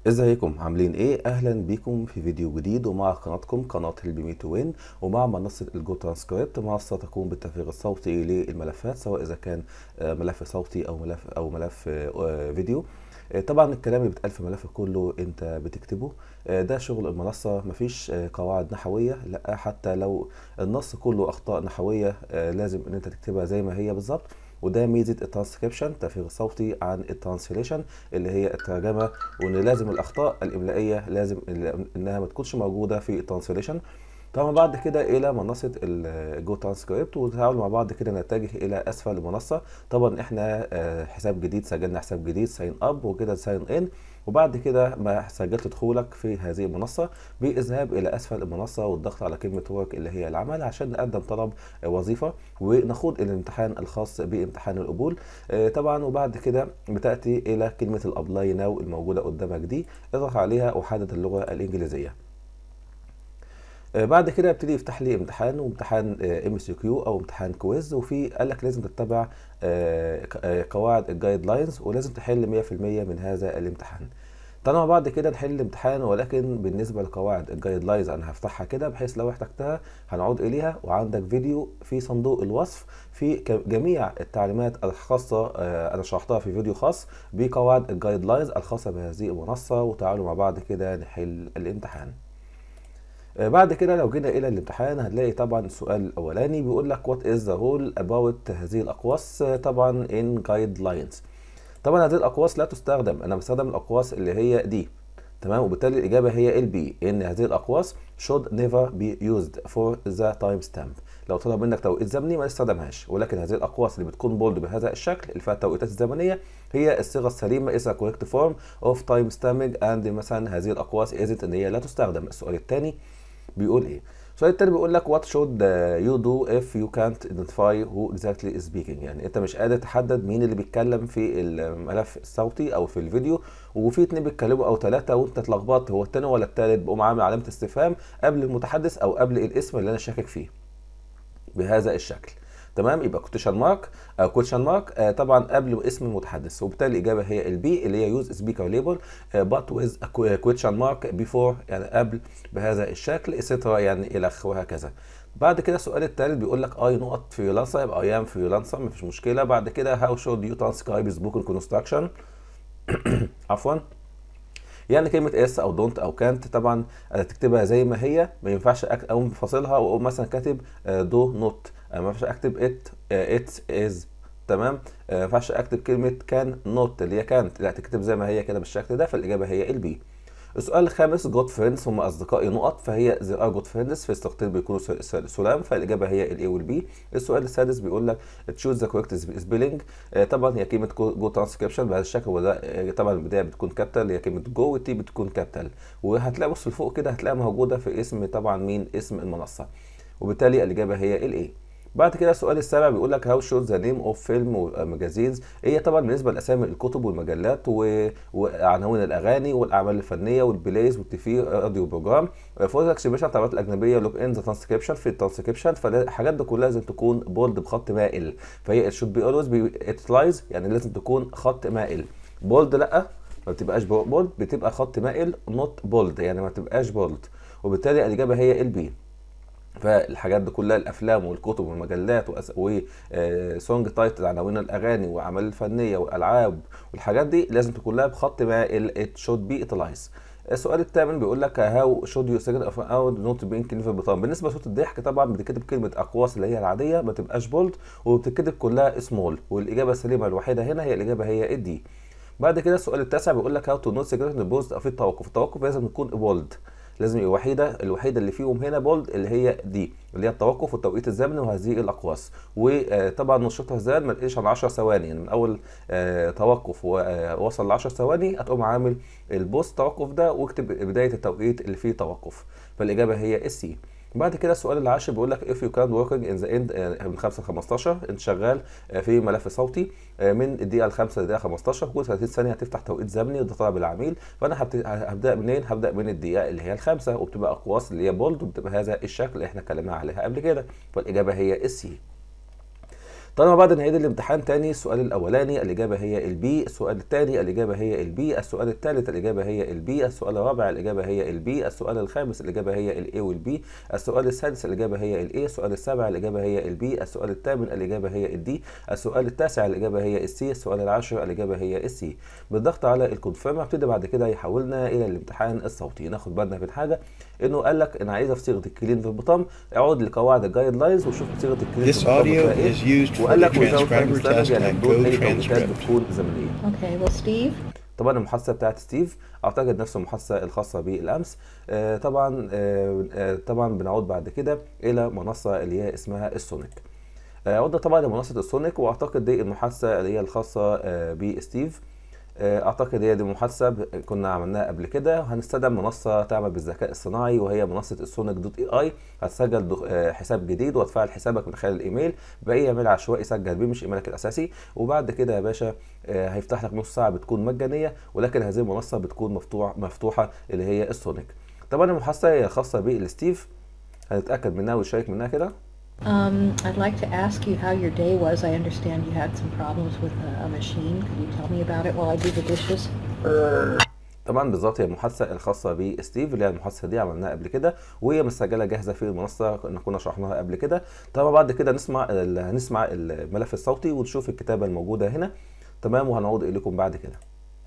ازيكم عاملين ايه اهلا بيكم في فيديو جديد ومع قناتكم قناه هيلب مي تو وين ومع منصه الجو ترانسكريبت منصه تقوم بالتفريغ الصوتي للملفات سواء اذا كان آه، ملف صوتي او ملف او ملف آه، فيديو آه، طبعا الكلام اللي بيتقال في الملف كله انت بتكتبه آه، ده شغل المنصه مفيش آه، قواعد نحويه لا حتى لو النص كله اخطاء نحويه آه، لازم ان انت تكتبها زي ما هي بالظبط وده ميزه الترانسكريبشن التفريغ الصوتي عن الترانسليشن اللي هي الترجمه وان لازم الاخطاء الاملائيه لازم ال- انها ما تكونش موجوده في الترانسليشن طبعا بعد كده الى منصه الجو ترانسكريبت وتعالوا مع بعض كده نتجه الى اسفل المنصه طبعا احنا آه، حساب جديد سجلنا حساب جديد ساين اب وكده ساين ان وبعد كده ما سجلت دخولك في هذه المنصه بالذهاب الى اسفل المنصه والضغط على كلمه ورك اللي هي العمل عشان نقدم طلب آه، وظيفه ونخوض الامتحان الخاص بامتحان القبول آه، طبعا وبعد كده بتاتي الى كلمه الابلاي ناو الموجوده قدامك دي اضغط عليها وحدد اللغه الانجليزيه آه، بعد كده ابتدي يفتح لي امتحان وامتحان ام سي كيو او امتحان كويز وفي قال لك لازم تتبع آه، ك- آه، قواعد الجايد لاينز ولازم تحل 100% من هذا الامتحان تعالوا مع بعض كده نحل الامتحان ولكن بالنسبه لقواعد الجايد لاينز انا هفتحها كده بحيث لو احتجتها هنعود اليها وعندك فيديو في صندوق الوصف في ك- جميع التعليمات الخاصه آه، انا شرحتها في فيديو خاص بقواعد الجايد لاينز الخاصه بهذه المنصه وتعالوا مع بعض كده نحل الامتحان آه، بعد كده لو جينا الى الامتحان هنلاقي طبعا السؤال الاولاني بيقول لك وات از ذا هول اباوت هذه الاقواس آه، طبعا ان جايد لاينز طبعا هذه الاقواس لا تستخدم انا بستخدم الاقواس اللي هي دي تمام وبالتالي الاجابه هي ال بي ان هذه الاقواس should never be used for the time stamp لو طلب منك توقيت زمني ما تستخدمهاش ولكن هذه الاقواس اللي بتكون بولد بهذا الشكل اللي فيها التوقيتات الزمنيه هي الصيغه السليمه is a correct form of time stamping and مثلا هذه الاقواس isn't ان هي لا تستخدم السؤال الثاني بيقول ايه السؤال التاني بيقول لك what should uh, you do if you can't identify who exactly is speaking يعني انت مش قادر تحدد مين اللي بيتكلم في الملف الصوتي او في الفيديو وفي اتنين بيتكلموا او ثلاثة وانت اتلخبطت هو التاني ولا التالت بقوم عامل علامة استفهام قبل المتحدث او قبل الاسم اللي انا شاكك فيه بهذا الشكل تمام يبقى كوتيشن مارك او كوتيشن مارك طبعا قبل اسم المتحدث وبالتالي الاجابه هي البي اللي هي يوز سبيكر ليبل بات ويز كوتيشن مارك بيفور يعني قبل بهذا الشكل اتسترا يعني الخ وهكذا بعد كده السؤال الثالث بيقول لك اي نقط فريلانسر يبقى اي ام فريلانسر مفيش مشكله بعد كده هاو شود يو ترانسكرايب سبوكن كونستراكشن عفوا يعني كلمة اس او دونت او كانت طبعا تكتبها زي ما هي ما ينفعش أك- اقوم فاصلها واقوم مثلا كاتب دو نوت ما ينفعش اكتب ات ات از تمام آه، ما ينفعش اكتب كلمة كان نوت اللي هي كانت لا تكتب زي ما هي كده بالشكل ده فالاجابة هي البي السؤال الخامس جود فريندز هم اصدقائي نقط فهي زي ار جود فريندز في استقطاب بيكونوا س- س- سلام فالاجابه هي الاي والبي السؤال السادس بيقول لك تشوز ذا كوريكت سبيلنج طبعا هي كلمه جو ترانسكريبشن بهذا الشكل وده آه، طبعا البدايه بتكون كابيتال هي كلمه جو والتي بتكون كابيتال وهتلاقي بص لفوق كده هتلاقيها موجوده في اسم طبعا مين اسم المنصه وبالتالي الاجابه هي الاي بعد كده السؤال السابع بيقول لك هاو شوز ذا نيم اوف فيلم وماجازينز هي طبعا بالنسبه لاسامي الكتب والمجلات و... وعناوين الاغاني والاعمال الفنيه والبلايز والتيفي راديو بروجرام فور اكسبريشن التعبيرات الاجنبيه لوك ان ذا ترانسكريبشن في الترانسكريبشن فالحاجات دي كلها لازم تكون بولد بخط مائل فهي شود بي اولويز بي اتلايز يعني لازم تكون خط مائل بولد لا ما بتبقاش بولد بتبقى خط مائل نوت بولد يعني ما تبقاش بولد وبالتالي الاجابه هي البي فالحاجات دي كلها الافلام والكتب والمجلات وسونج تايتل عناوين الاغاني واعمال الفنيه والالعاب والحاجات دي لازم تكون لها بخط مائل ات شود بي اتلايز السؤال الثامن بيقول لك هاو شود يو سيجن اوف اوت نوت بين كلمه بطان بالنسبه لصوت الضحك طبعا بتتكتب كلمه اقواس اللي هي العاديه ما تبقاش بولد وبتتكتب كلها سمول والاجابه السليمه الوحيده هنا هي الاجابه هي الدي بعد كده السؤال التاسع بيقول لك هاو تو نوت سيجن بوست في التوقف التوقف لازم يكون بولد لازم يبقى وحيده الوحيده اللي فيهم هنا بولد اللي هي دي اللي هي التوقف والتوقيت الزمني وهذه الاقواس وطبعا نشرتها ازاي ما تقلش عن 10 ثواني يعني من اول آه، توقف ووصل ل 10 ثواني هتقوم عامل البوست توقف ده واكتب بدايه التوقيت اللي فيه توقف فالاجابه هي السي بعد كده السؤال العاشر بيقول لك if you can working in the end آه، من 5 ل 15 انت شغال آه، في ملف صوتي آه، من الدقيقه الخامسه للدقيقه 15 كل 30 ثانيه هتفتح توقيت زمني وده طلب العميل فانا هبت- هبدا منين؟ هبدا من الدقيقه اللي هي الخامسه وبتبقى اقواس اللي هي بولد وبتبقى هذا الشكل اللي احنا اتكلمنا عليها قبل كده فالاجابه هي السي طالما بعد نهاية الامتحان تاني السؤال الأولاني الإجابة هي البي السؤال الثاني الإجابة هي البي السؤال الثالث الإجابة هي البي السؤال الرابع الإجابة هي البي السؤال الخامس الإجابة هي الإي والبي السؤال السادس الإجابة هي الإي السؤال السابع الإجابة هي البي السؤال الثامن الإجابة هي الدي السؤال التاسع الإجابة هي السي السؤال العاشر الإجابة هي السي بالضغط على الكونفيرم هبتدي بعد كده يحولنا إلى الامتحان الصوتي ناخد بالنا من حاجة إنه قال لك أنا عايزها في صيغة الكلين في البطن اقعد لقواعد الجايد لاينز وشوف صيغة الكلين This في البطن audio فيها إيه is used for وقال the لك without time transcriber standard test يعني and بدون Go أي توقيتات transcript. بتكون زمنية Okay, well, Steve, طبعا المحادثه بتاعت ستيف اعتقد نفس المحادثه الخاصه بالامس آه، طبعا آه، آه، طبعا بنعود بعد كده الى منصه اللي هي اسمها السونيك آه، عدنا طبعا لمنصه السونيك واعتقد دي المحادثه اللي هي الخاصه آه، بستيف آه، اعتقد هي دي المحادثه ب- كنا عملناها قبل كده وهنستخدم منصه تعمل بالذكاء الصناعي وهي منصه السونيك دوت اي اي هتسجل دخ- آه، حساب جديد وتفعل حسابك من خلال الايميل باي ايميل عشوائي سجل بيه مش ايميلك الاساسي وبعد كده يا باشا آه، هيفتح لك نص ساعه بتكون مجانيه ولكن هذه المنصه بتكون مفتوح مفتوحه اللي هي السونيك طبعا المحادثه هي خاصه بالستيف هنتاكد منها ونشارك منها كده um, I'd like to ask you how your day was. I understand you had some problems with a, a machine. Could you tell me about it while I do the dishes? طبعا بالظبط هي المحادثه الخاصه بستيف اللي هي المحادثه دي عملناها قبل كده وهي مسجله جاهزه في المنصه كنا كنا شرحناها قبل كده طبعا بعد كده نسمع ال- هنسمع الملف الصوتي ونشوف الكتابه الموجوده هنا تمام وهنعود اليكم بعد كده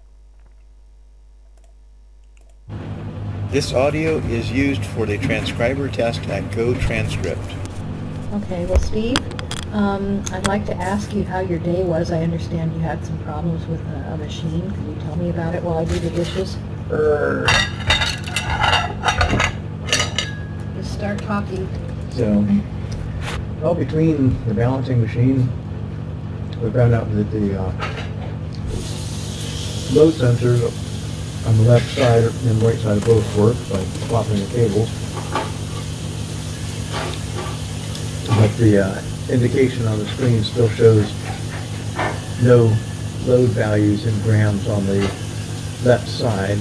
This audio is used for the transcriber test at Go Transcript. Okay, well, Steve, um, I'd like to ask you how your day was. I understand you had some problems with a, a machine. Could you tell me about it while I do the dishes? Just start talking. So, well, between the balancing machine, we found out that the uh, load sensors on the left side and right side both work by swapping the cables. But the uh, indication on the screen still shows no load values in grams on the left side.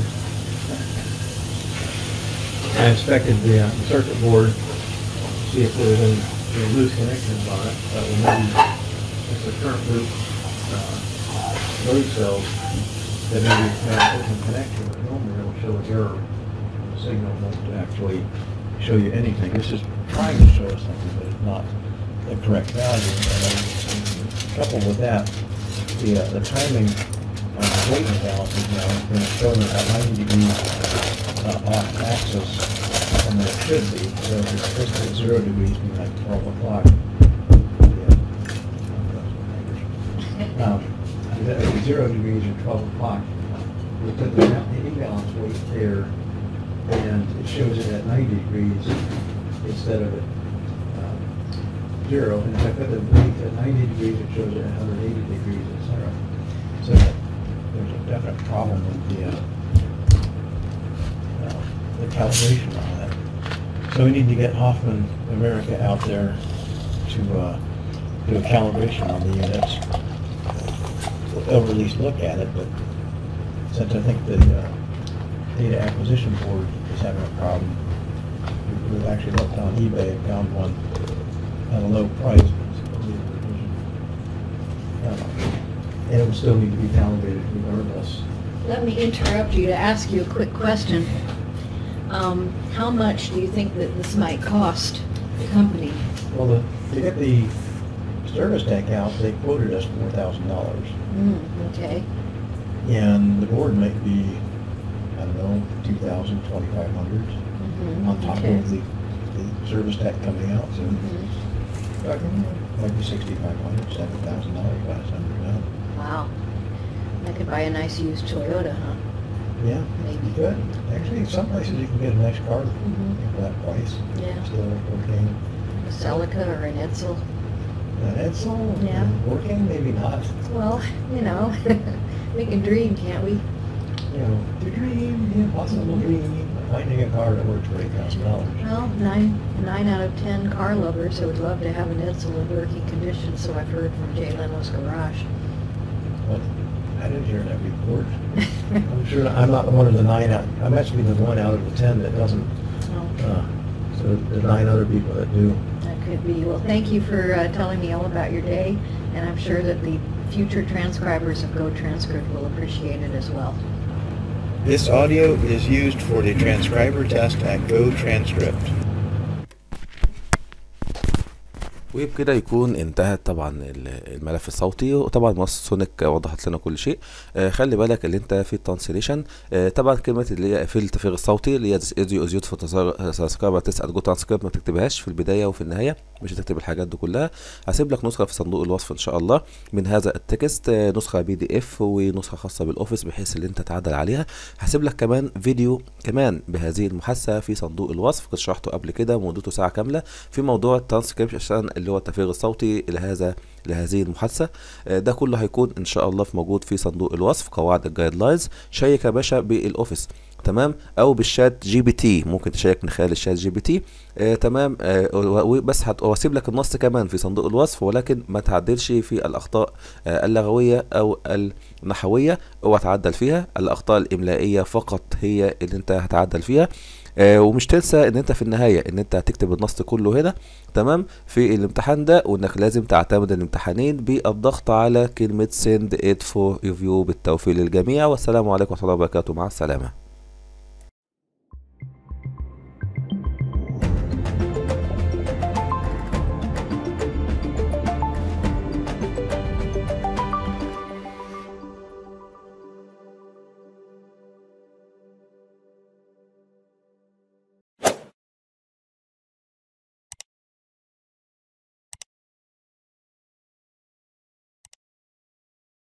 I inspected the uh, circuit board, see if there's any any loose connections on it. That will maybe, if the current loop uh, load cells, that maybe have open connection, but normally it'll show an error. The signal won't actually show you anything. This is trying to show us something, but it's not the correct value. And then coupled with that, the, uh, the timing on the weight imbalance is now going to show at 90 degrees uh, off axis from where it should be. So if it's supposed to be zero degrees, be like 12 o'clock. Yeah. Um, that would be zero degrees or 12 o'clock. We put the ma- the imbalance weight there, and it shows it at 90 degrees instead of at um, zero. And if I put the weight at 90 degrees, it shows it at 180 degrees, et cetera. So there's a definite problem with the, uh, uh, the calibration on that. So we need to get Hoffman America out there to uh, do a calibration on the units. They'll at least look at it, but since I think the uh, data acquisition board is having a problem, we- we've actually looked on eBay and found one at a low price. Uh, And it would still need to be calibrated regardless. Let me interrupt you to ask you a quick question. Um, how much do you think that this might cost the company? Well, the, to get the service tech out, they quoted us four thousand dollars. Hmm, okay. And the board might be, I don't know, two thousand, twenty-five hundred Mhm, on top okay. of the, the service tech coming out, so. Mhm. uh, Might be sixty-five hundred, seven thousand dollars by the time we're done. Wow. I could buy a nice used Toyota, huh? Yeah, Maybe. you could. Actually, in some places you can get a nice car Mhm. for that price. Yeah. Still working. A Celica or an Edsel. And it's all Yeah. working, maybe not. Well, you know, we can dream, can't we? You know, to dream, the impossible dream, of finding a car that works for eight thousand dollars. Well, nine, nine out of ten car lovers would love to have an Edsel in working condition, so I've heard from Jay Leno's garage. But I didn't hear that report. I'm sure, I'm not one of the nine out, I must be the one out of the ten that doesn't, Oh, uh, so there's nine other people that do. Okay. could be. Well, thank you for uh, telling me all about your day, and I'm sure that the future transcribers of Go Transcript will appreciate it as well. This audio is used for the transcriber test at Go Transcript. وبكده يكون انتهت طبعا ال- الملف الصوتي وطبعا منصه سونيك وضحت لنا كل شيء آه، خلي بالك اللي انت في الترانسليشن آه، طبعا كلمه اللي هي في التفريغ الصوتي اللي هي ايديو ازيوت في تسكريبر تسال جو ترانسكريبت ما تكتبهاش في البدايه وفي النهايه مش هتكتب الحاجات دي كلها هسيب لك نسخه في صندوق الوصف ان شاء الله من هذا التكست آه، نسخه بي دي اف ونسخه خاصه بالاوفيس بحيث اللي انت تعدل عليها هسيب لك كمان فيديو كمان بهذه المحادثه في صندوق الوصف كنت شرحته قبل كده مدته ساعه كامله في موضوع الترانسكريبشن اللي هو التفريغ الصوتي لهذا لهذه المحادثه آه، ده كله هيكون ان شاء الله في موجود في صندوق الوصف قواعد الجايد لاينز شيك يا باشا بالاوفيس تمام او بالشات جي بي تي ممكن تشيك من خلال الشات جي بي تي آه تمام آه و- و- بس هت- واسيب لك النص كمان في صندوق الوصف ولكن ما تعدلش في الاخطاء آه اللغويه او النحويه اوعى تعدل فيها الاخطاء الاملائيه فقط هي اللي انت هتعدل فيها آه ومش تنسى ان انت في النهايه ان انت هتكتب النص كله هنا تمام في الامتحان ده وانك لازم تعتمد الامتحانين بالضغط على كلمه send it for review بالتوفيق للجميع والسلام عليكم ورحمه الله وبركاته مع السلامه